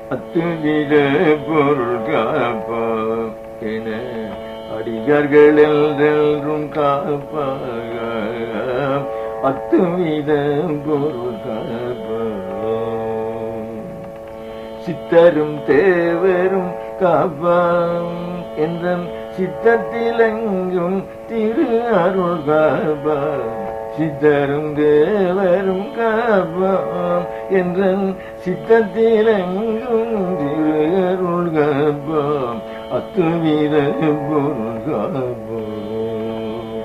அத்துவித பொருள் காப்பாம் என அடியார்கள் என்றென்றும் காப்பாக அத்துவித பொருள் காப்பாம் சித்தரும் தேவரும் காப்பாம் என்ற சித்தத்திலெங்கும் திரு அருள் காப்பாம் சித்தரும் தேவரும் காப்பாம் என்ற சித்தத்திலெங்கும் திரு அருள் காப்பாம் அத்துவித பொருள் காப்பாம்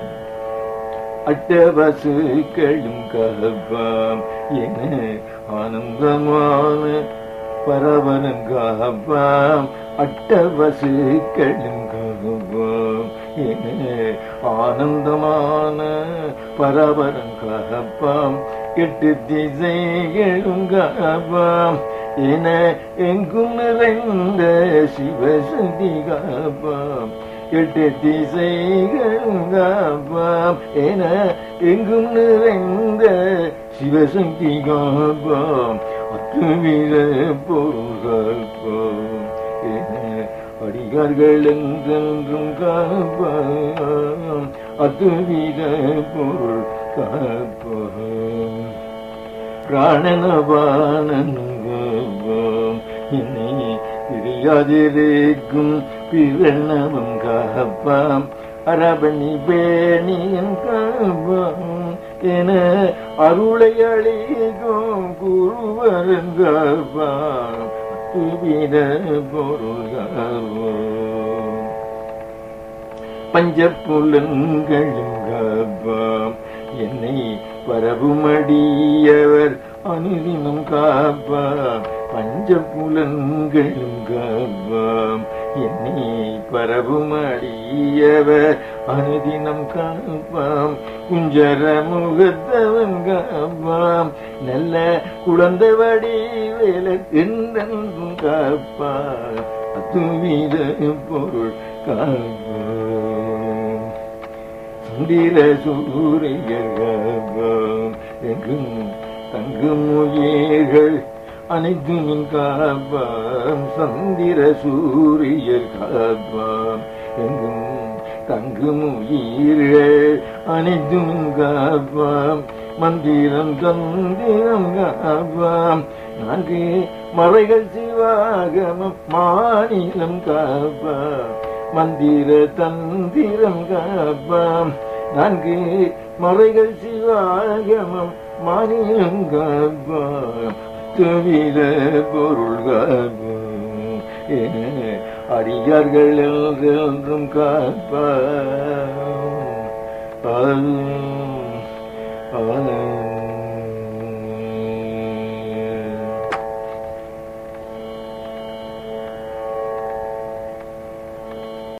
அட்டவசுக்களும் கலப்பாம் என ஆனந்தமான பரவனம் காப்பாம் அட்டவசுக்களும் கலப்பாம் என ஆனந்தமான பரவரம் காப்பாம் எட்டு திசைகளும் காப்பாம் என எங்கும் நிறைந்த சிவசக்தி காப்பாம் எட்டு திசைகளும் காப்பாம் என எங்கும் நிறைந்த சிவசக்தி காப்பாம் அத்துவித பொருள் காப்பாம் என அடிகார்கள் என்றென்றும் காப்பாம் அத்துவித பொருள் காப்பாம் பிராணனபானம் என்னை பிரியாதிருக்கும் பிரணவம் காப்பாம் அரபணி பேணியன் காப்பாம் என அருளை அளிக்கும் குருவரன் காப்பாம் துவித பொருள் காப்பாம் பஞ்சப்புலன்களும் காப்பாம் என்னை பரவுமடியவர் அனுதினம் காப்பாம் பஞ்சப்புலன்களும் காப்பாம் என்னை பரவுமடியவர் அனுதினம் காப்பாம் குஞ்சர முகத்தவன் காப்பாம் நல்ல குழந்தை வடிவேல என்றென்றும் காப்பாம் அத்துவித பொருள் காப்பாம் சுந்திர சூரியர் காப்பாம் எங்கும் தங்கும் உயிர்கள் அனைத்தும் காப்பாம் சந்திர சூரியர் காப்பாம் எங்கும் தங்கும் உயிர்கள் அனைத்தும் காப்பாம் மந்திரம் தந்திரம் காப்பாம் நான்கு மறைகள் சிவாகமம் மாநிலம் காப்பாம் மந்திர தந்திரம் காப்பாம் நான்கு மறைகள் சிவாகமம் மாநிலம் காப்பாம் துவித பொருள் காப்பாம் என அடியார்கள் என்றென்றும் காப்பாம்